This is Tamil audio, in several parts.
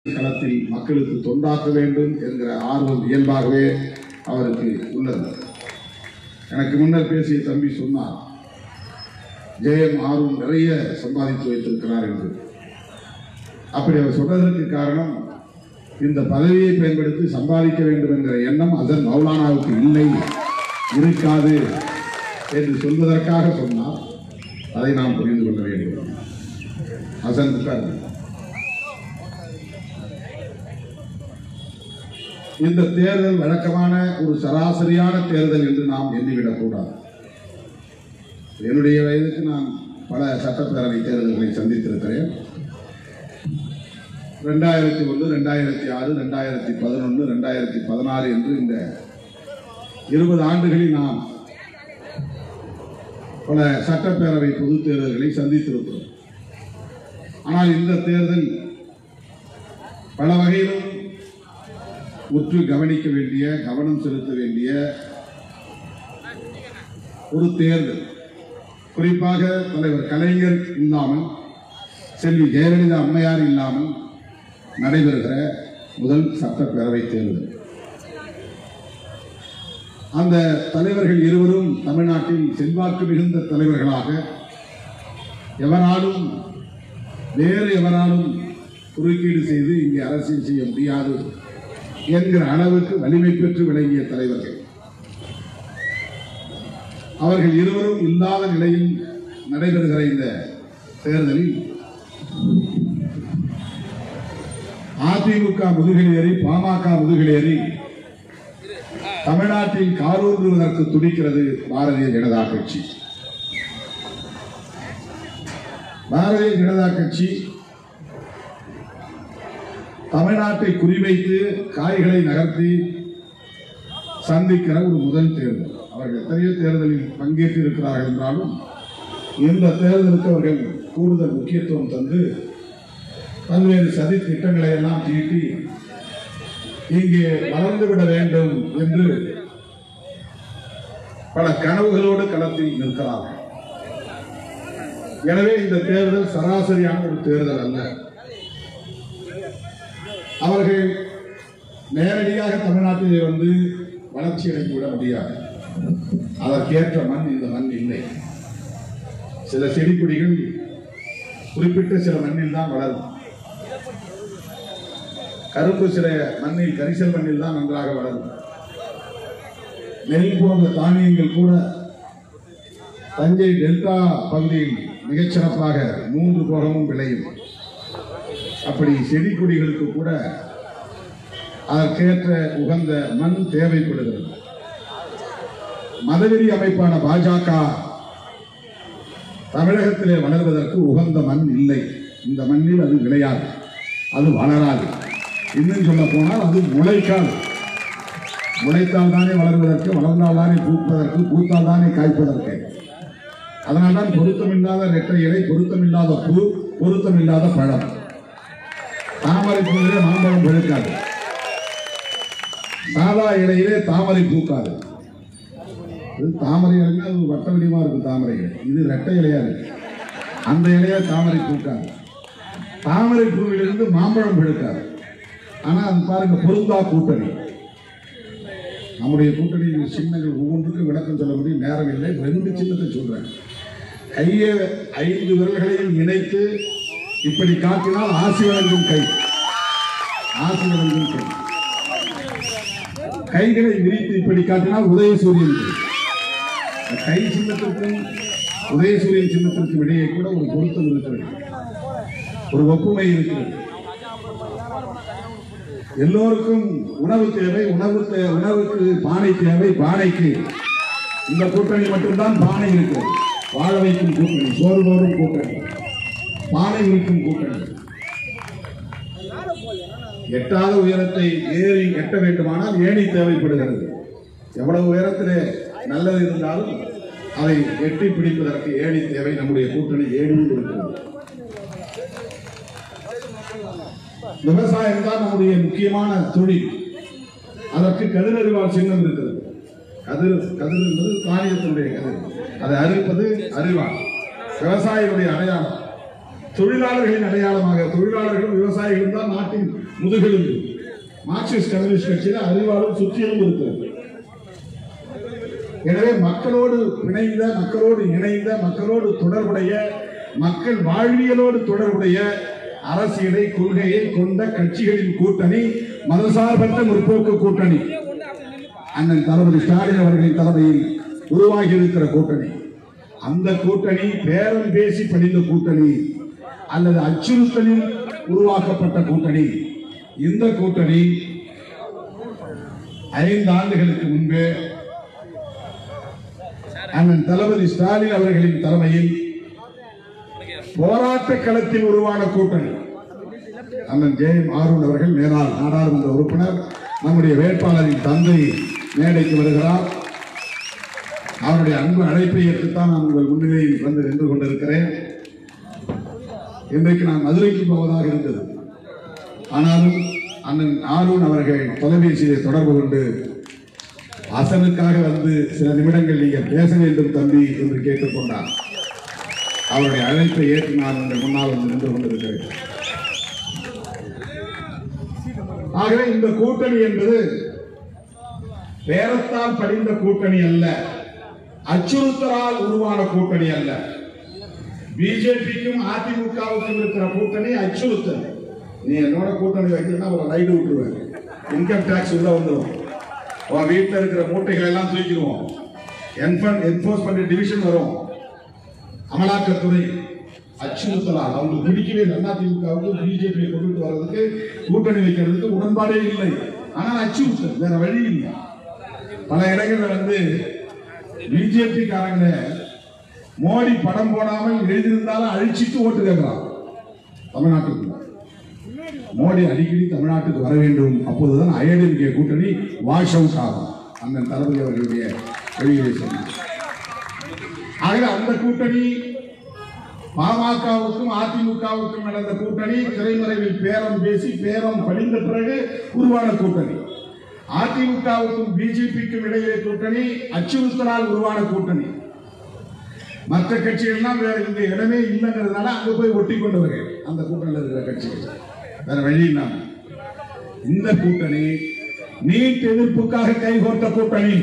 களத்தில் மக்களுக்கு தொண்டாற்ற வேண்டும் என்கிற ஆர்வம் இயல்பாகவே அவருக்கு உள்ளது எனக்கு முன்னர் பேசிய தம்பி சொன்னார் ஜெயம் ஆர்வம் நிறைய சம்பாதித்து வைத்திருக்கிறார் என்று அப்படி அவர் சொன்னதற்கு காரணம் இந்த பதவியை பயன்படுத்தி சம்பாதிக்க வேண்டும் என்கிற எண்ணம் அதன் மௌலானாவுக்கு இல்லை இருக்காது என்று சொல்வதற்காக சொன்னார் அதை நாம் புரிந்து கொள்ள வேண்டும் ஹசன் உட்காருங்க. இந்த தேர்தல் வழக்கமான ஒரு சராசரியான தேர்தல் என்று நாம் எண்ணிவிடக் கூடாது என்னுடைய வயதுக்கு நான் பல சட்டப்பேரவை தேர்தல்களை சந்தித்திருக்கிறேன் ரெண்டாயிரத்தி ஒன்று ரெண்டாயிரத்தி ஆறு ரெண்டாயிரத்தி பதினொன்று ரெண்டாயிரத்தி பதினாறு என்று இந்த இருபது ஆண்டுகளில் நாம் பல சட்டப்பேரவை பொதுத் தேர்தல்களை சந்தித்திருக்கிறோம் ஆனால் இந்த தேர்தல் பல வகையிலும் உற்று கவனிக்க வேண்டிய கவனம் செலுத்த வேண்டிய ஒரு தேர்தல் குறிப்பாக தலைவர் கலைஞர் இல்லாமல் செல்வி ஜெயலலிதா அம்மையார் இல்லாமல் நடைபெறுகிற முதல் சட்டப்பேரவை தேர்தல் அந்த தலைவர்கள் இருவரும் தமிழ்நாட்டில் செல்வாக்கு மிகுந்த தலைவர்களாக எவராலும் வேறு எவராலும் குறுக்கீடு செய்து இங்கே அரசியல் செய்ய முடியாது என்கிற அளவுக்கு வலிமை பெற்று விளங்கிய தலைவர்கள் அவர்கள் இருவரும் இல்லாத நிலையில் நடைபெறுகிற இந்த தேர்தலில் அதிமுக முதுகில் ஏறி பாமக முதுகில் ஏறி தமிழ்நாட்டில் காரூன்றுவதற்கு துடிக்கிறது பாரதிய ஜனதா கட்சி பாரதிய ஜனதா கட்சி தமிழ்நாட்டை குறிவைத்து காய்களை நகர்த்தி சந்திக்கிற ஒரு முதல் தேர்தல் அவர்கள் எத்தனையோ தேர்தலில் பங்கேற்று இருக்கிறார்கள் என்றாலும் இந்த தேர்தலுக்கு அவர்கள் கூடுதல் முக்கியத்துவம் தந்து பல்வேறு சதி திட்டங்களை எல்லாம் தீட்டி இங்கே வளர்ந்துவிட வேண்டும் என்று பல கனவுகளோடு களத்தில் நிற்கிறார்கள் எனவே இந்த தேர்தல் சராசரியான ஒரு தேர்தல் அல்ல அவர்கள் நேரடியாக தமிழ்நாட்டிலே வந்து வளர்ச்சி அடைந்து விட முடியாது அதற்கேற்ற மண் இந்த மண் இல்லை சில செடி கொடிகள் குறிப்பிட்ட சில மண்ணில் தான் வளரும் கரும்பு சில மண்ணில் கரிசல் மண்ணில் தான் நன்றாக வளரும் நெல் போன்ற தானியங்கள் கூட தஞ்சை டெல்டா பகுதியில் மிகச்சிறப்பாக மூன்று போகமும் விளையும் அப்படி செடி கொடிகளுக்கு கூட அதற்கேற்ற உகந்த மண் தேவைப்படுகிறது மதவெறி அமைப்பான பாஜக தமிழகத்திலே வளர்வதற்கு உகந்த மண் இல்லை இந்த மண்ணில் அது விளையாது அது வளராது இன்னும் சொல்ல போனால் அது முளைக்காது முளைத்தால் தானே வளர்வதற்கு வளர்ந்தால் தானே பூப்பதற்கு பூத்தால் தானே காய்ப்பதற்கு அதனால்தான் பொருத்தமில்லாத ரெட்டை இலை பொருத்தமில்லாத பூ பொருத்தமில்லாத பழம் தாமரை பூவிலே மாம்பழம் பழுக்காது சாதா இலையிலே தாமரை பூக்காது இது தாமரை இலைன்னா அது வட்ட வடிவமா இருக்கும் தாமரை இலை இது ரெட்டை இலையா இருக்கு அந்த இலையா தாமரை பூக்காது தாமரை பூவிலிருந்து மாம்பழம் பழுக்காது ஆனா அது பாருங்க பொருந்தா கூட்டணி நம்முடைய கூட்டணி சின்னங்கள் ஒவ்வொன்றுக்கும் விளக்கம் சொல்ல முடியும் நேரம் இல்லை ரெண்டு சின்னத்தை சொல்றேன் கையை ஐந்து விரல்களையும் இணைத்து இப்படி காட்டினால் ஆசி வழங்கும் கை ஆசி வழங்கும் கை கைகளை விரித்து இப்படி காட்டினால் உதயசூரியன் கை இந்த கை சின்னத்திற்கும் உதயசூரியன் சின்னத்திற்கும் இடையே கூட ஒரு பொருத்தம் இருக்கிறது ஒரு ஒப்புமை இருக்கிறது எல்லோருக்கும் உணவு தேவை உணவு தே- உணவுக்கு பானை தேவை பானைக்கு இந்த கூட்டணி மட்டும்தான் பானை இருக்கிறது வாழ வைக்கும் கூட்டணி சோறு போடும் கூட்டணி பானை வைக்கும் கூட்டணி எட்டாத உயரத்தை ஏறி எட்ட வேண்டுமானால் ஏணி தேவைப்படுகிறது எவ்வளவு உயரத்திலே நல்லது இருந்தாலும் அதை எட்டி பிடிப்பதற்கு ஏணி தேவை நம்முடைய கூட்டணி ஏணியும் இருக்கிறது விவசாயம் தான் நம்முடைய முக்கியமான தொழில் அதற்கு கதிரறிவால் சின்னம் இருக்கிறது கதிர் கதிர் என்பது தானியத்தினுடைய கதிர் அதை அறுப்பது அறிவாள் விவசாயிகளுடைய அடையாளம் தொழிலாளர்களின் அடையாளமாக தொழிலாளர்களும் விவசாயிகளும் தான் நாட்டின் முதுகெலும்பு மார்க்சிஸ்ட் கம்யூனிஸ்ட் கட்சியில அறிவாலும் சுற்றிலும் இருக்கிறது எனவே மக்களோடு பிணைந்த மக்களோடு இணைந்த மக்களோடு தொடர்புடைய மக்கள் வாழ்வியலோடு தொடர்புடைய அரசியலை கொள்கையை கொண்ட கட்சிகளின் கூட்டணி மதசார்பற்ற முற்போக்கு கூட்டணி அண்ணன் தளபதி ஸ்டாலின் அவர்களின் தலைமையில் உருவாகி இருக்கிற கூட்டணி அந்த கூட்டணி பேரம் பேசி படிந்த கூட்டணி அல்லது அச்சுறுத்தலில் உருவாக்கப்பட்ட கூட்டணி இந்த கூட்டணி ஐந்து ஆண்டுகளுக்கு முன்பே அண்ணன் தளபதி ஸ்டாலின் அவர்களின் தலைமையில் போராட்ட களத்தில் உருவான கூட்டணி அண்ணன் ஜெயம் ஆரூன் அவர்கள் மேலாள் நாடாளுமன்ற உறுப்பினர் நம்முடைய வேட்பாளரின் தந்தை மேடைக்கு வருகிறார் அவருடைய அன்பு அழைப்பை ஏற்றுத்தான் நான் உங்கள் முன்னிலையில் வந்து நின்று கொண்டிருக்கிறேன் இன்றைக்கு நான் மதுரைக்கு போவதாக இருந்தது ஆனாலும் அண்ணன் ஆரூன் அவர்கள் தொலைபேசியை தொடர்பு கொண்டு அசனுக்காக வந்து சில நிமிடங்கள் நீங்கள் பேச வேண்டும் தம்பி என்று கேட்டுக்கொண்டார் அவருடைய அழைப்பை ஏற்று நான் உங்கள் முன்னால் வந்து நின்று கொண்டிருக்கிறேன் ஆகவே இந்த கூட்டணி என்பது பேரத்தால் படிந்த கூட்டணி அல்ல அச்சுறுத்தலால் உருவான கூட்டணி அல்ல பிஜேபிக்கும் அதிமுகவுக்கும் இருக்கிற கூட்டணி அச்சுறுத்தல் நீ என்னோட கூட்டணி வைக்கலன்னா ஒரு ரைடு விட்டுருவேன் இன்கம் டாக்ஸ் உள்ள வந்துடும் உன் வீட்டில் இருக்கிற மூட்டைகள் எல்லாம் தூக்கிடுவோம் என்போர்ஸ்மெண்ட் டிவிஷன் வரும் அமலாக்கத்துறை அச்சுறுத்தலால் அவங்களுக்கு பிடிக்கவே இல்லை அதிமுகவுக்கு பிஜேபி கொண்டுட்டு வர்றதுக்கு கூட்டணி வைக்கிறதுக்கு உடன்பாடே இல்லை ஆனால் அச்சுறுத்தல் வேற வழி இல்லை பல இடங்கள்ல வந்து பிஜேபி காரங்க மோடி படம் போடாமல் எழுதியிருந்தாலும் அழிச்சிட்டு ஓட்டு கேட்கிறான் தமிழ்நாட்டுக்கு மோடி அடிக்கடி தமிழ்நாட்டுக்கு வர வேண்டும் அப்போதுதான் ஐஎன்டிகே கூட்டணி வாஷ் அவுட் ஆகும் அண்ணன் தளபதி அவர்களுடைய வெளியே சொன்னார் ஆகவே அந்த கூட்டணி பாமகவுக்கும் அதிமுகவுக்கும் நடந்த கூட்டணி திரைமறைவில் பேரம் பேசி பேரம் படிந்த பிறகு உருவான கூட்டணி அதிமுகவுக்கும் பிஜேபிக்கும் இடையிலே கூட்டணி அச்சுறுத்தலால் உருவான கூட்டணி மற்ற கட்சிகள்லாம் வேற இந்த இடமே இல்லைங்கிறதுனால அங்க போய் ஒட்டி கொண்டவர்கள் அந்த கூட்டணியில் இருக்கிற கட்சிகள் வேற வழி இல்லாம இந்த கூட்டணி நீட் எதிர்ப்புக்காக கைகோர்த்த கூட்டணி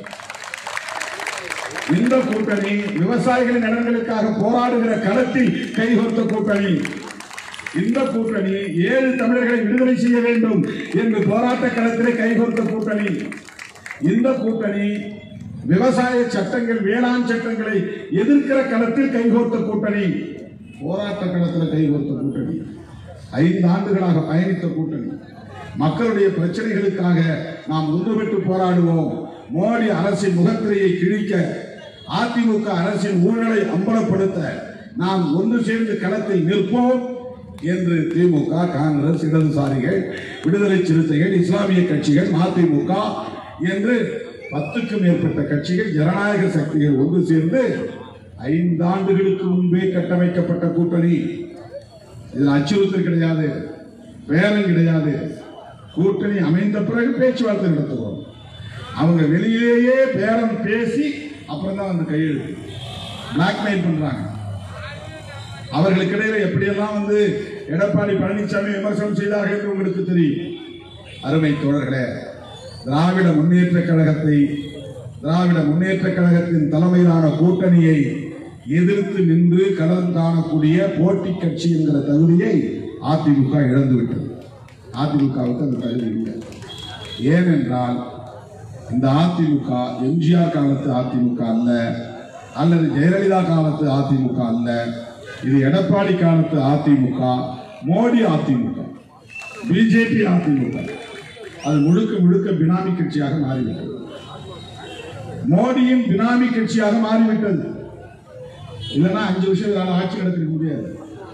இந்த கூட்டணி விவசாயிகளின் நலன்களுக்காக போராடுகிற களத்தில் கைகோர்த்த கூட்டணி இந்த கூட்டணி ஏழு தமிழர்களை விடுதலை செய்ய வேண்டும் என்று போராட்ட களத்திலே கைகோர்த்த கூட்டணி இந்த கூட்டணி விவசாய சட்டங்கள் வேளாண் சட்டங்களை எதிர்க்கிற களத்தில் கைகோர்த்த கூட்டணி போராட்ட களத்தில் கைகோர்த்த கூட்டணி ஐந்து ஆண்டுகளாக பயணித்த கூட்டணி மக்களுடைய பிரச்சனைகளுக்காக நாம் ஒன்றுபட்டு போராடுவோம் மோடி அரசின் முகத்திரையை கிழிக்க அதிமுக அரசின் ஊழலை அம்பலப்படுத்த நாம் ஒன்று சேர்ந்து களத்தில் நிற்போம் என்று திமுக காங்கிரஸ் இடதுசாரிகள் விடுதலை சிறுத்தைகள் இஸ்லாமிய கட்சிகள் மதிமுக என்று பத்துக்கும் மேற்பட்ட கட்சிகள் ஜனநாயக சக்திகள் ஒன்று சேர்ந்து ஐந்தாண்டுகளுக்கு முன்பே கட்டமைக்கப்பட்ட கூட்டணி இதில் அச்சுறுத்தல் கிடையாது பேரம் கிடையாது கூட்டணி அமைந்த பிறகு பேச்சுவார்த்தை நடத்துவோம் அவங்க வெளியிலேயே பேரம் பேசி அப்புறம் தான் வந்து கையெழுத்து பிளாக்மெயில் பண்றாங்க அவர்களுக்கு இடையில எப்படியெல்லாம் வந்து எடப்பாடி பழனிசாமி விமர்சனம் செய்தார்கள் என்று உங்களுக்கு தெரியும் அருமை தோழர்களே திராவிட முன்னேற்ற கழகத்தை திராவிட முன்னேற்ற கழகத்தின் தலைமையிலான கூட்டணியை எதிர்த்து நின்று களம் காணக்கூடிய போட்டி கட்சி என்கிற தகுதியை அதிமுக இழந்துவிட்டது அதிமுகவுக்கு அந்த தகுதி இல்லை ஏனென்றால் இந்த அதிமுக எம்ஜிஆர் காலத்து அதிமுக அல்ல அல்லது ஜெயலலிதா காலத்து அதிமுக அல்ல இது எடப்பாடி காலத்து அதிமுக மோடி அதிமுக பிஜேபி அதிமுக அது முழுக்க முழுக்க பினாமி கட்சியாக மாறிவிட்டது மோடியின் பினாமி கட்சியாக மாறிவிட்டது இல்லைன்னா அஞ்சு வருஷம் ஆட்சி நடத்திருக்க முடியாது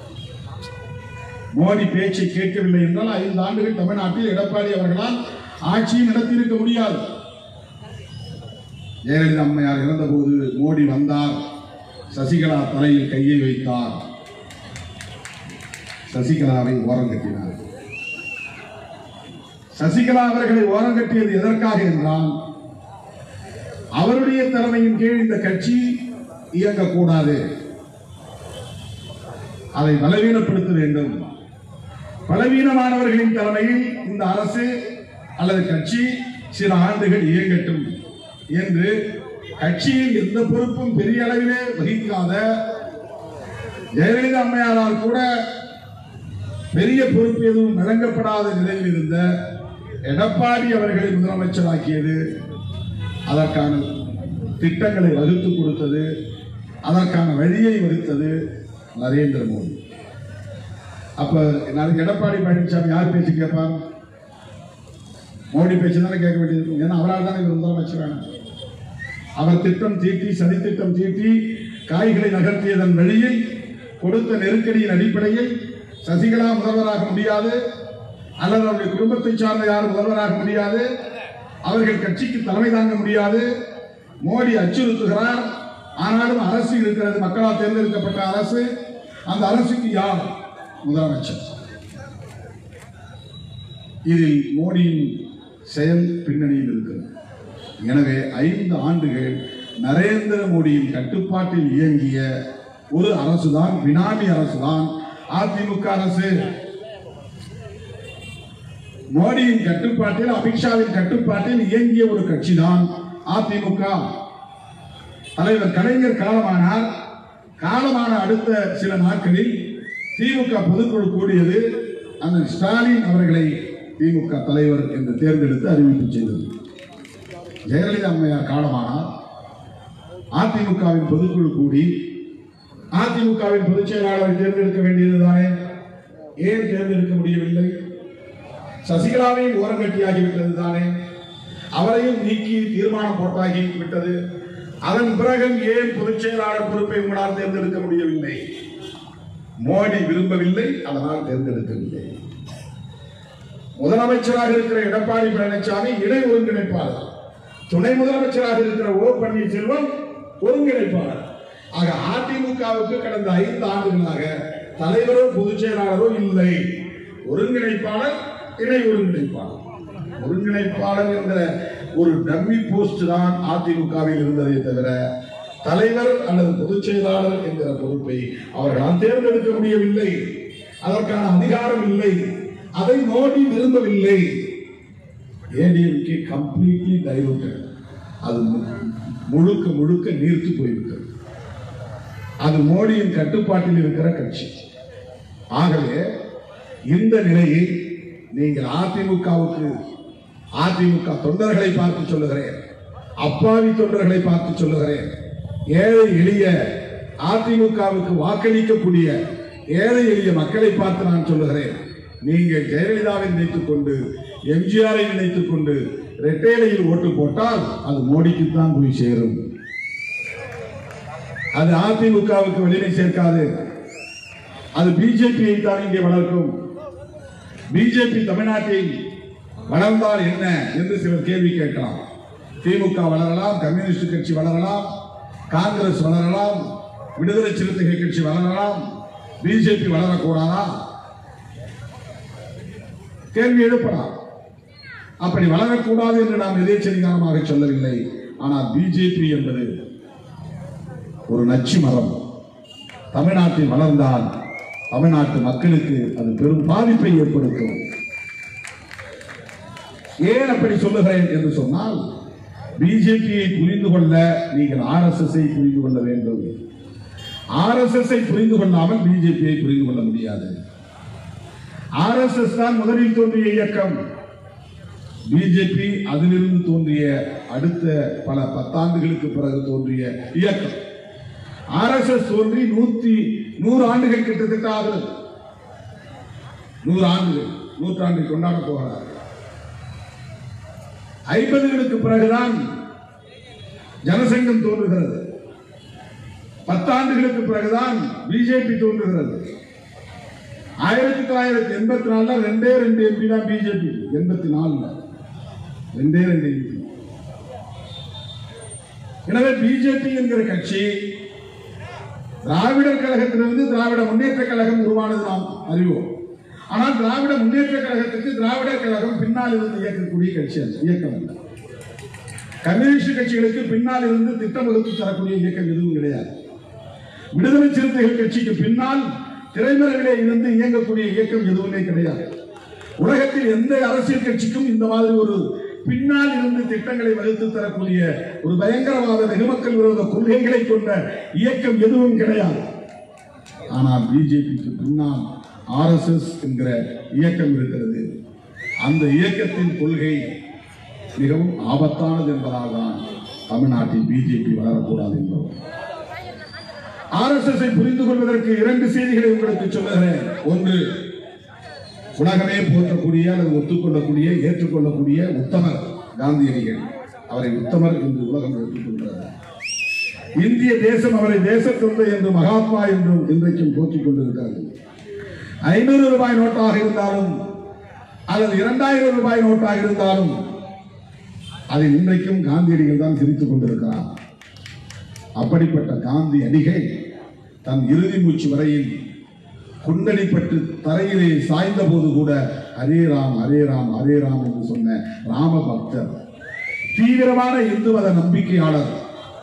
மோடி பேச்சை கேட்கவில்லை என்றால் ஐந்து ஆண்டுகள் தமிழ்நாட்டில் எடப்பாடி அவர்களால் ஆட்சியை நடத்தியிருக்க முடியாது ஜெயலலிதா அம்மையார் இறந்தபோது மோடி வந்தார் சசிகலா தலையில் கையை வைத்தார் சசிகலாவை ஓரம் கட்டினார் சசிகலா அவர்களை ஓரம் கட்டியது எதற்காக என்றால் அவருடைய தலைமையின் கீழ் இந்த கட்சி இயங்கக்கூடாது அதை பலவீனப்படுத்த வேண்டும் பலவீனமானவர்களின் தலைமையில் இந்த அரசு அல்லது கட்சி சில ஆண்டுகள் இயங்கட்டும் என்று கட்சியில் எந்த பொறுப்பும் பெரிய அளவிலே வகிக்காத ஜெயலலிதா அம்மையாரால் கூட பெரிய பொறுப்பு எதுவும் வழங்கப்படாத நிலையில் இருந்த எடப்பாடி அவர்களை முதலமைச்சராக்கியது அதற்கான திட்டங்களை வகுத்து கொடுத்தது அதற்கான வழியை வகுத்தது நரேந்திர மோடி அப்ப நாளைக்கு எடப்பாடி பழனிசாமி யார் பேச்சு கேட்பார் மோடி பேச்சு தானே கேட்க வேண்டியது ஏன்னா அவரால் தானே இவர் முதலமைச்சரான அவர் திட்டம் தீட்டி சதி திட்டம் தீட்டி காய்களை நகர்த்தியதன் வழியில் கொடுத்த நெருக்கடியின் அடிப்படையில் சசிகலா முதல்வராக முடியாது அல்லது அவருடைய குடும்பத்தை சார்ந்த யாரும் முதல்வராக முடியாது அவர்கள் கட்சிக்கு தலைமை தாங்க முடியாது மோடி அச்சுறுத்துகிறார் ஆனாலும் அரசு இருக்கிறது மக்களால் தேர்ந்தெடுக்கப்பட்ட அரசு அந்த அரசுக்கு யார் முதலமைச்சர் இதில் மோடியின் செயல் பின்னணியில் இருக்கிறது எனவே ஐந்து ஆண்டுகள் நரேந்திர மோடியின் கட்டுப்பாட்டில் இயங்கிய ஒரு அரசுதான் பினாமி அரசுதான் அதிமுக அரசு மோடியின் கட்டுப்பாட்டில் அமித்ஷாவின் கட்டுப்பாட்டில் இயங்கிய ஒரு கட்சி தான் அதிமுக தலைவர் கலைஞர் காலமானார் காலமான அடுத்த சில நாட்களில் திமுக பொதுக்குழு கூடியது அந்த ஸ்டாலின் அவர்களை திமுக தலைவர் என்று தேர்ந்தெடுத்து அறிவிப்பு செய்தது ஜெயலலிதா அம்மையார் காலமானார் அதிமுகவின் பொதுக்குழு கூடி அதிமுகவின் பொதுச் செயலாளரை தேர்ந்தெடுக்க வேண்டியதுதானே ஏன் தேர்ந்தெடுக்க முடியவில்லை சசிகலாவையும் ஓரங்கட்டியாகிவிட்டது தானே அவரையும் நீக்கி தீர்மானம் போட்டாகி விட்டது அதன் பிறகு ஏன் பொதுச் செயலாளர் பொறுப்பை உங்களால் தேர்ந்தெடுக்க முடியவில்லை மோடி விரும்பவில்லை அதனால் தேர்ந்தெடுக்கவில்லை முதலமைச்சராக இருக்கிற எடப்பாடி பழனிசாமி இணை ஒருங்கிணைப்பாளர் துணை முதலமைச்சராக இருக்கிற ஓ பன்னீர்செல்வம் ஒருங்கிணைப்பாளர் ஆக அதிமுகவுக்கு கடந்த ஐந்து ஆண்டுகளாக தலைவரோ பொதுச் செயலாளரோ இல்லை ஒருங்கிணைப்பாளர் இணை ஒருங்கிணைப்பாளர் ஒருங்கிணைப்பாளர் என்ற ஒரு டம்மி போஸ்ட் தான் அதிமுகவில் இருந்ததே தவிர தலைவர் அல்லது பொதுச் செயலாளர் என்கிற பொறுப்பை அவர்களால் தேர்ந்தெடுக்க முடியவில்லை அதற்கான அதிகாரம் இல்லை அதை மோடி விரும்பவில்லை ஏடிஎம்கே கம்ப்ளீட்லி டைலூட்டட் அது மு- முழுக்க முழுக்க நீர்த்து போய்விட்டது அது மோடியின் கட்டுப்பாட்டில் இருக்கிற கட்சி ஆகவே இந்த நிலையில் நீங்கள் அதிமுகவுக்கு அதிமுக தொண்டர்களை பார்த்து சொல்லுகிறேன் அப்பாவி தொண்டர்களை பார்த்து சொல்லுகிறேன் ஏழை எளிய அதிமுகவுக்கு வாக்களிக்கக்கூடிய ஏழை எளிய மக்களை பார்த்து நான் சொல்லுகிறேன் நீங்கள் ஜெயலலிதாவை நினைத்துக் கொண்டு எம்ஜிஆரை நினைத்துக் கொண்டு ரெட்டேலையில் ஓட்டு போட்டால் அது மோடிக்குத்தான் போய் சேரும் அது அதிமுகவுக்கு வலிமை சேர்க்காது அது பிஜேபியை தான் இங்கே வளர்க்கும் பிஜேபி தமிழ்நாட்டில் வளர்ந்தால் என்ன என்று சிலர் கேள்வி கேட்கலாம் திமுக வளரலாம் கம்யூனிஸ்ட் கட்சி வளரலாம் காங்கிரஸ் வளரலாம் விடுதலை சிறுத்தைகள் கட்சி வளரலாம் பிஜேபி வளரக்கூடாதா கேள்வி எழுப்பலாம் அப்படி வளரக்கூடாது என்று நாம் எதேச்சதிகாரமாக சொல்லவில்லை ஆனால் பிஜேபி என்பது ஒரு நச்சு மரம் தமிழ்நாட்டில் வளர்ந்தால் தமிழ்நாட்டு மக்களுக்கு அது பெரும் பாதிப்பை ஏற்படுத்தும் ஏன் அப்படி சொல்லுகிறேன் என்று சொன்னால் பிஜேபியை புரிந்து கொள்ள நீங்கள் ஆர்எஸ்எஸ் புரிந்து கொள்ள வேண்டும் ஆர்எஸ்எஸ் புரிந்து கொள்ளாமல் பிஜேபியை புரிந்து கொள்ள முடியாது ஆர்எஸ்எஸ் தான் முதலில் தோன்றிய இயக்கம் பிஜேபி அதிலிருந்து தோன்றிய அடுத்த பல பத்தாண்டுகளுக்கு பிறகு தோன்றிய இயக்கம் ஆர்எஸ்எஸ் தோன்றி நூத்தி நூறு ஆண்டுகள் கிட்டத்தட்ட ஆகுது நூறு ஆண்டுகள் நூற்றாண்டை கொண்டாட போகிறார் ஐம்பதுகளுக்கு பிறகுதான் ஜனசங்கம் தோன்றுகிறது பத்தாண்டுகளுக்கு பிறகுதான் பிஜேபி தோன்றுகிறது ஆயிரத்தி தொள்ளாயிரத்தி எண்பத்தி நாலுல ரெண்டே ரெண்டு எம்பி தான் பிஜேபி எண்பத்தி நாலுல ரெண்டே ரெண்டு எம்பி எனவே பிஜேபி என்கிற கட்சி திராவிடர் கழகத்திலிருந்து திராவிட முன்னேற்ற கழகம் உருவானது நாம் அறிவோம் ஆனால் திராவிட முன்னேற்ற கழகத்துக்கு திராவிடர் கழகம் பின்னால் இருந்து இயக்கக்கூடிய கட்சி அல்ல இயக்கம் அல்ல கம்யூனிஸ்ட் கட்சிகளுக்கு பின்னால் இருந்து திட்டம் வகுத்து தரக்கூடிய இயக்கம் எதுவும் கிடையாது விடுதலை சிறுத்தைகள் கட்சிக்கு பின்னால் திரைமறைவிலே இருந்து இயங்கக்கூடிய இயக்கம் எதுவுமே கிடையாது உலகத்தில் எந்த அரசியல் கட்சிக்கும் இந்த மாதிரி ஒரு பின்னால் இருந்து திட்டங்களை வகுத்து தரக்கூடிய ஒரு பயங்கரவாத வெகுமக்கள் விரோத கொள்கைகளை கொண்ட இயக்கம் எதுவும் கிடையாது ஆனால் பிஜேபிக்கு பின்னால் ஆர்எஸ்எஸ் என்கிற இயக்கம் இருக்கிறது அந்த இயக்கத்தின் கொள்கை மிகவும் ஆபத்தானது என்பதால் தான் தமிழ்நாட்டில் பிஜேபி வளரக்கூடாது என்பது ஆர்எஸ்எஸ் புரிந்து கொள்வதற்கு இரண்டு செய்திகளை உங்களுக்கு சொல்லுகிறேன் ஒன்று உலகமே போற்றக்கூடிய அல்லது ஒத்துக்கொள்ளக்கூடிய ஏற்றுக்கொள்ளக்கூடிய உத்தமர் காந்தியடிகள் அவரை உத்தமர் என்று உலகம் ஏற்றுக்கொள்கிறது இந்திய தேசம் அவரை தேசத்தந்தை என்று மகாத்மா என்றும் இன்றைக்கும் போற்றிக் கொண்டிருக்கிறது ஐநூறு ரூபாய் நோட்டாக இருந்தாலும் அல்லது இரண்டாயிரம் ரூபாய் நோட்டாக இருந்தாலும் அதை இன்றைக்கும் காந்தியடிகள் தான் சிரித்துக் கொண்டிருக்கிறார் அப்படிப்பட்ட காந்தி அடிகள் தன் இறுதி மூச்சு வரையில் குண்டடிப்பட்டு தரையிலே சாய்ந்த போது கூட ஹரே ராம் ஹரே ராம் ஹரே ராம் என்று சொன்ன ராம பக்தர் தீவிரமான இந்து மத நம்பிக்கையாளர்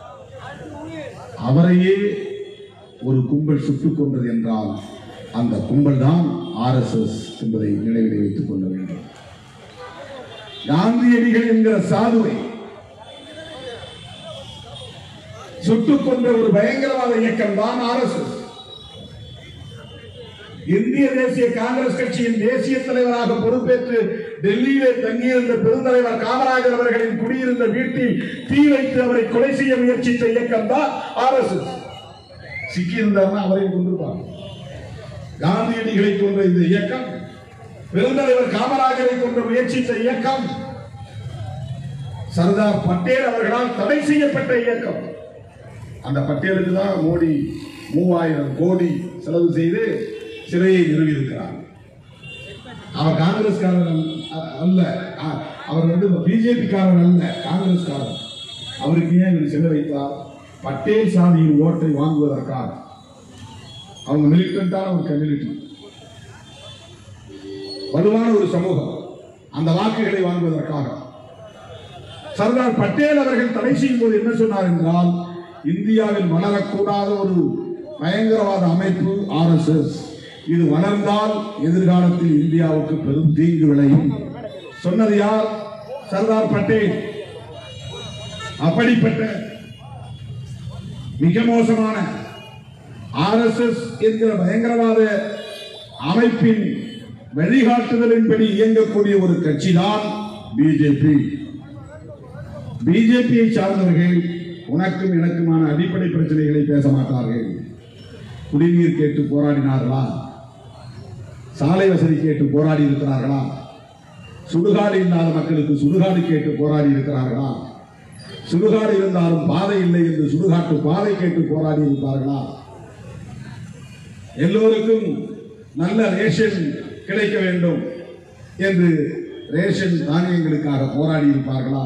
அவரையே ஒரு கும்பல் சுட்டுக் கொண்டது என்றால் அந்த கும்பல் தான் ஆர்எஸ்எஸ் என்பதை நினைவிலே வைத்துக் கொள்ள வேண்டும் காந்தியடிகள் என்கிற சாதுவை சுட்டுக் கொண்ட ஒரு பயங்கரவாத இயக்கம் தான் ஆர்எஸ்எஸ் இந்திய தேசிய காங்கிரஸ் கட்சியின் தேசிய தலைவராக பொறுப்பேற்று டெல்லியிலே தங்கியிருந்த பெருந்தலைவர் காமராஜர் அவர்களின் குடியிருந்த வீட்டில் தீ வைத்து அவரை கொலை செய்ய முயற்சித்த இயக்கம் தான் ஆர்எஸ்எஸ் சிக்கியிருந்தார்னா அவரையும் கொண்டிருப்பாங்க காந்தியடிகளை கொன்ற இந்த இயக்கம் பெருந்தலைவர் காமராஜரை கொன்ற முயற்சித்த இயக்கம் சர்தார் பட்டேல் அவர்களால் தடை செய்யப்பட்ட இயக்கம் அந்த பட்டேலுக்கு தான் மோடி மூவாயிரம் கோடி செலவு செய்து சிறையை நிறுவியிருக்கிறார் அவர் காங்கிரஸ்காரர் அல்ல- அல்ல அ- அவர் வந்து பிஜேபிக்காரர் அல்ல காங்கிரஸ்காரர் அவருக்கு ஏன் இவர் செல்ல வைத்தார் பட்டேல் சாதியின் ஓட்டை வாங்குவதற்காக அவங்க மிலிட்டன்டான ஒரு கம்யூனிட்டி வலுவான ஒரு சமூகம் அந்த வாக்குகளை வாங்குவதற்காக சர்தார் பட்டேல் அவர்கள் தடை செய்யும் போது என்ன சொன்னார் என்றால் இந்தியாவில் வளரக்கூடாத ஒரு பயங்கரவாத அமைப்பு ஆர்எஸ்எஸ் இது வளர்ந்தால் எதிர்காலத்தில் இந்தியாவுக்கு பெரும் தீங்கு விளையும் சொன்னது யார் சர்தார் பட்டேல் அப்படிப்பட்ட மிக மோசமான ஆர்எஸ்எஸ் என்கிற பயங்கரவாத அமைப்பின் வழிகாட்டுதலின்படி இயங்கக்கூடிய ஒரு கட்சி தான் பிஜேபி பிஜேபியை சார்ந்தவர்கள் உனக்கும் எனக்குமான அடிப்படை பிரச்சனைகளை பேச மாட்டார்கள் குடிநீர் கேட்டு போராடினார்களா சாலை வசதி கேட்டு போராடி இருக்கிறார்களா சுடுகாடு இல்லாத மக்களுக்கு சுடுகாடு கேட்டு போராடி இருக்கிறார்களா சுடுகாடு இருந்தாலும் பாதை இல்லை என்று சுடுகாட்டு பாதை கேட்டு போராடி இருப்பார்களா எல்லோருக்கும் நல்ல ரேஷன் கிடைக்க வேண்டும் என்று ரேஷன் தானியங்களுக்காக போராடி இருப்பார்களா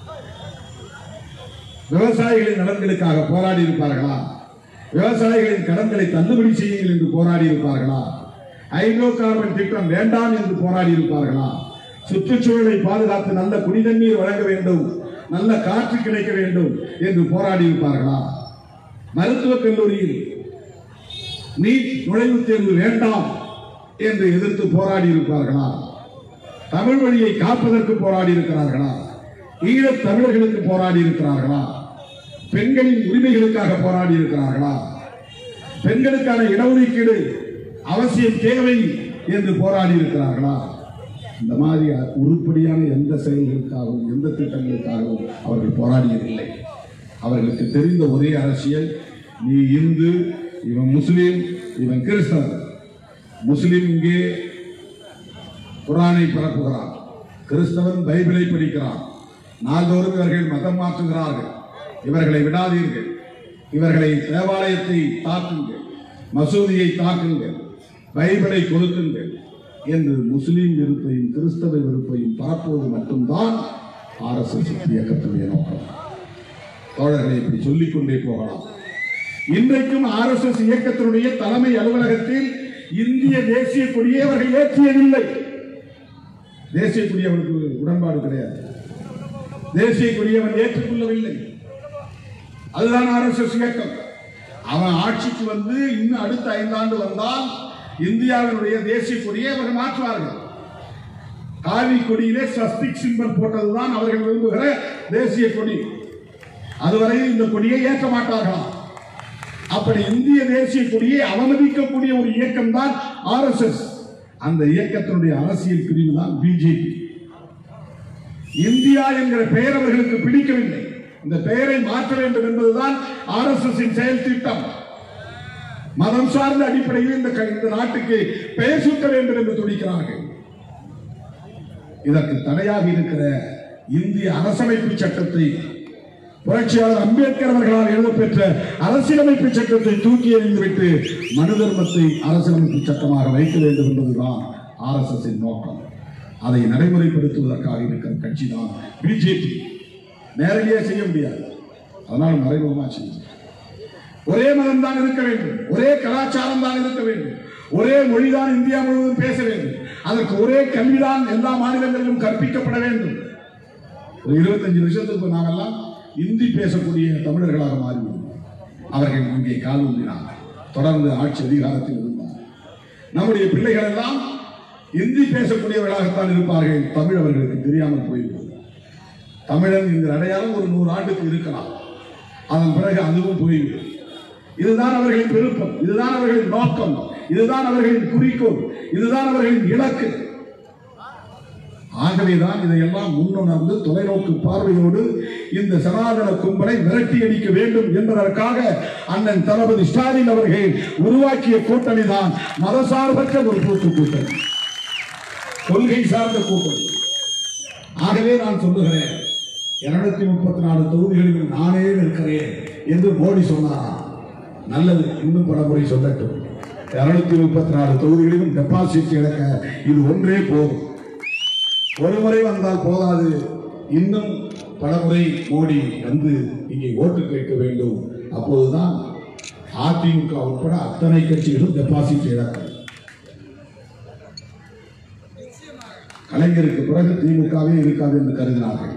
விவசாயிகளின் நலன்களுக்காக போராடி இருப்பார்களா விவசாயிகளின் கடன்களை தள்ளுபடி செய்யுங்கள் என்று போராடி இருப்பார்களா ஹைட்ரோ கார்பன் திட்டம் வேண்டாம் என்று போராடி இருப்பார்களா சுற்றுச்சூழலை பாதுகாத்து நல்ல குடிநீர் வழங்க வேண்டும் நல்ல காற்று கிடைக்க வேண்டும் என்று போராடி இருப்பார்களா மருத்துவக் கல்லூரியில் நீட் நுழைவுத் தேர்வு வேண்டாம் என்று எதிர்த்து போராடி இருப்பார்களா தமிழ் மொழியை காப்பதற்கு போராடி இருக்கிறார்களா ஈழத் தமிழர்களுக்கு போராடி இருக்கிறார்களா பெண்களின் உரிமைகளுக்காக போராடி இருக்கிறார்களா பெண்களுக்கான இடஒதுக்கீடு அவசியம் தேவை என்று போராடி இருக்கிறார்களா இந்த மாதிரி உருப்படியான எந்த செயல்களுக்காகவும் எந்த திட்டங்களுக்காகவும் அவர்கள் போராடியதில்லை அவர்களுக்கு தெரிந்த ஒரே அரசியல் நீ இந்து இவன் முஸ்லீம் இவன் கிறிஸ்தவன் முஸ்லீம் இங்கே குரானை பரப்புகிறான் கிறிஸ்தவன் பைபிளை படிக்கிறான் நாள்தோறும் இவர்கள் மதம் மாற்றுகிறார்கள் இவர்களை விடாதீர்கள் இவர்களை தேவாலயத்தை தாக்குங்கள் மசூதியை தாக்குங்கள் பைபிளை கொடுக்குங்கள் என்று முஸ்லீம் வெறுப்பையும் கிறிஸ்தவ வெறுப்பையும் பரப்புவது மட்டும்தான் ஆர்எஸ்எஸ் இயக்கத்துடைய நோக்கம் தோழர்களை இப்படி சொல்லிக்கொண்டே போகலாம் இன்றைக்கும் ஆர்எஸ்எஸ் இயக்கத்தினுடைய தலைமை அலுவலகத்தில் இந்திய தேசிய கொடியை அவர்கள் ஏற்றியதில்லை தேசிய கொடி அவனுக்கு உடன்பாடு கிடையாது தேசிய கொடியை அவன் ஏற்றுக்கொள்ளவில்லை அதுதான் ஆர்எஸ்எஸ் இயக்கம் அவன் ஆட்சிக்கு வந்து இன்னும் அடுத்த ஐந்தாண்டு வந்தால் இந்தியாவினுடைய தேசிய கொடியை அவர்கள் மாற்றுவார்கள் காவி கொடியிலே ஸ்வஸ்திக் சிம்பல் போட்டதுதான் அவர்கள் விரும்புகிற தேசிய கொடி அதுவரையில் இந்த கொடியை ஏற்ற மாட்டார்களாம் அப்படி இந்திய தேசிய கொடியை அவமதிக்கக்கூடிய ஒரு இயக்கம் தான் ஆர்எஸ்எஸ் அந்த இயக்கத்தினுடைய அரசியல் பிரிவு தான் பிஜேபி இந்தியா என்கிற பெயர் அவர்களுக்கு பிடிக்கவில்லை இந்த பெயரை மாற்ற வேண்டும் என்பதுதான் ஆர்எஸ்எஸ் செயல் திட்டம் மதம் சார்ந்த அடிப்படையில் இந்த க- இந்த நாட்டுக்கு பெயர் சூட்ட வேண்டும் என்று துடிக்கிறார்கள் இதற்கு தடையாக இருக்கிற இந்திய அரசமைப்பு சட்டத்தை புரட்சியாளர் அம்பேத்கர் அவர்களால் எழுதப்பெற்ற அரசியலமைப்பு சட்டத்தை தூக்கி எறிந்துவிட்டு மனு தர்மத்தை அரசியலமைப்பு சட்டமாக வைக்க வேண்டும் என்பதுதான் ஆர்எஸ்எஸ் நோக்கம் அதை நடைமுறைப்படுத்துவதற்காக இருக்கிற கட்சி தான் பிஜேபி நேரடியாக செய்ய முடியாது அதனால் மறைமுகமா செய்யும் ஒரே மதம் தான் இருக்க வேண்டும் ஒரே கலாச்சாரம் தான் இருக்க வேண்டும் ஒரே மொழிதான் இந்தியா முழுவதும் பேச வேண்டும் அதற்கு ஒரே கல்விதான் எல்லா மாநிலங்களிலும் கற்பிக்கப்பட வேண்டும் ஒரு இருபத்தஞ்சு வருஷத்துக்கு நாமெல்லாம் இந்தி பேசக்கூடிய தமிழர்களாக மாறிவிடும் அவர்கள் இங்கே கால் ஊன்றினார் தொடர்ந்து ஆட்சி அதிகாரத்தில் இருந்தார் நம்முடைய பிள்ளைகள் எல்லாம் இந்தி பேசக்கூடியவர்களாகத்தான் இருப்பார்கள் தமிழ் அவர்களுக்கு தெரியாமல் போய்விடும் தமிழன் என்கிற அடையாளம் ஒரு நூறு ஆண்டுக்கு இருக்கலாம் அதன் பிறகு அதுவும் போய்விடும் இதுதான் அவர்களின் விருப்பம் இதுதான் அவர்களின் நோக்கம் இதுதான் அவர்களின் குறிக்கோள் இதுதான் அவர்களின் இலக்கு ஆகவேதான் இதையெல்லாம் முன்னுணர்ந்து தொலைநோக்கு பார்வையோடு இந்த சனாதன கும்பலை விரட்டி அடிக்க வேண்டும் என்பதற்காக அண்ணன் தளபதி ஸ்டாலின் அவர்கள் உருவாக்கிய கூட்டணி தான் மதசார்பற்ற ஒரு கூட்டு கூட்டணி கொள்கை சார்ந்த கூட்டணி ஆகவே நான் சொல்லுகிறேன் இருநூத்தி முப்பத்தி நாலு தொகுதிகளில் நானே இருக்கிறேன் என்று மோடி சொன்னாராம் நல்லது இன்னும் பல முறை சொல்லட்டும் இருநூத்தி முப்பத்தி நாலு தொகுதிகளிலும் டெபாசிட் இழக்க இது ஒன்றே போதும் ஒரு முறை வந்தால் போதாது இன்னும் பல முறை மோடி வந்து இங்கே ஓட்டு கேட்க வேண்டும் அப்போதுதான் அதிமுக உட்பட அத்தனை கட்சிகளும் டெபாசிட் இழக்கும் கலைஞருக்கு பிறகு திமுகவே இருக்காது என்று கருதினார்கள்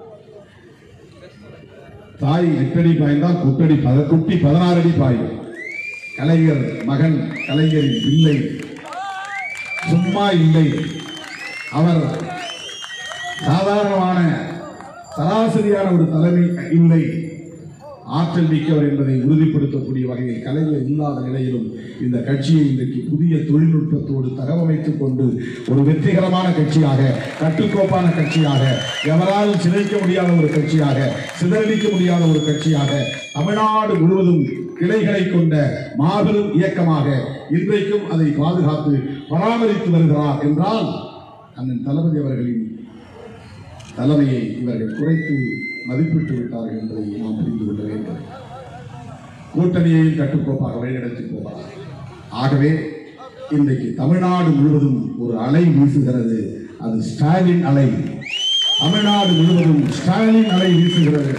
தாய் எட்டடி பாய்ந்தால் குட்டடி பத குட்டி பதினாறு அடி பாயும் கலைஞர் மகன் கலைஞரின் பிள்ளை சும்மா இல்லை அவர் சாதாரணமான சராசரியான ஒரு தலைமை இல்லை ஆற்றல் மிக்கவர் என்பதை உறுதிப்படுத்தக்கூடிய வகையில் கலைஞர் இல்லாத நிலையிலும் இந்த கட்சியை இன்றைக்கு புதிய தொழில்நுட்பத்தோடு தகவமைத்துக் கொண்டு ஒரு வெற்றிகரமான கட்சியாக கட்டுக்கோப்பான கட்சியாக எவராலும் சிதைக்க முடியாத ஒரு கட்சியாக சிதறடிக்க முடியாத ஒரு கட்சியாக தமிழ்நாடு முழுவதும் கிளைகளை கொண்ட மாபெரும் இயக்கமாக இன்றைக்கும் அதை பாதுகாத்து பராமரித்து வருகிறார் என்றால் அண்ணன் தளபதி அவர்களின் தலைமையை இவர்கள் குறைத்து மதிப்பிட்டு விட்டார்கள் என்பதை நாம் புரிந்து கொள்ள வேண்டும் கூட்டணியையும் கட்டுக்கோப்பாக வழிநடத்தி போவார் ஆகவே இன்றைக்கு தமிழ்நாடு முழுவதும் ஒரு அலை வீசுகிறது அது ஸ்டாலின் அலை தமிழ்நாடு முழுவதும் ஸ்டாலின் அலை வீசுகிறது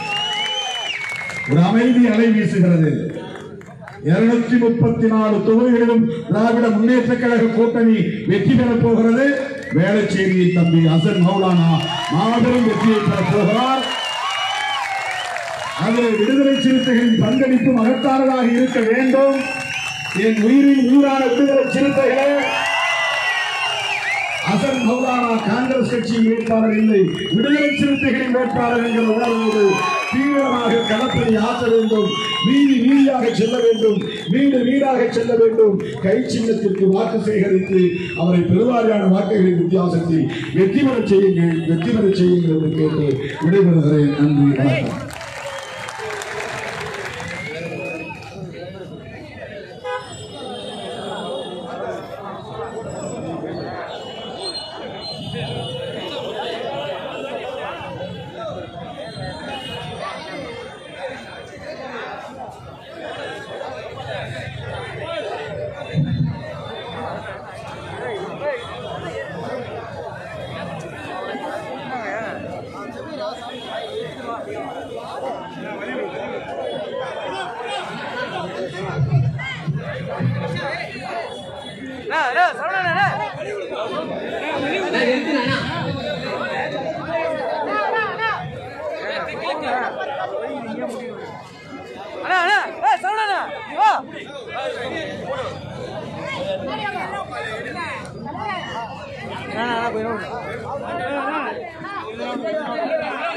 ஒரு அமைதி அலை வீசுகிறது இருநூற்றி முப்பத்தி நாலு தொகுதிகளிலும் திராவிட முன்னேற்ற கழக கூட்டணி வெற்றி பெறப் போகிறது வேளச்சேரியின் தம்பி அசன் மௌலானா மாபெரும் வெற்றியை பெறப் போகிறார் அதில் விடுதலை சிறுத்தைகளின் பங்களிப்பு மகத்தானதாக இருக்க வேண்டும் என் உயிரின் உயிரான விடுதலை சிறுத்தைகளே அசன் மௌலானா காங்கிரஸ் கட்சியின் வேட்பாளர் இல்லை விடுதலை சிறுத்தைகளின் வேட்பாளர் என்கிற உணர்வோடு தீவிரமாக களப்பணி ஆற்ற வேண்டும் வீதி வீதியாக செல்ல வேண்டும் வீடு வீடாக செல்ல வேண்டும் கை சின்னத்திற்கு வாக்கு சேகரித்து அவரை பெருவாரியான வாக்குகளின் வித்தியாசத்தில் வெற்றி பெறச் செய்யுங்கள் வெற்றி பெறச் செய்யுங்கள் என்று கேட்டு விடைபெறுகிறேன் நன்றி வணக்கம் என்னங்க ஆ, ஆ.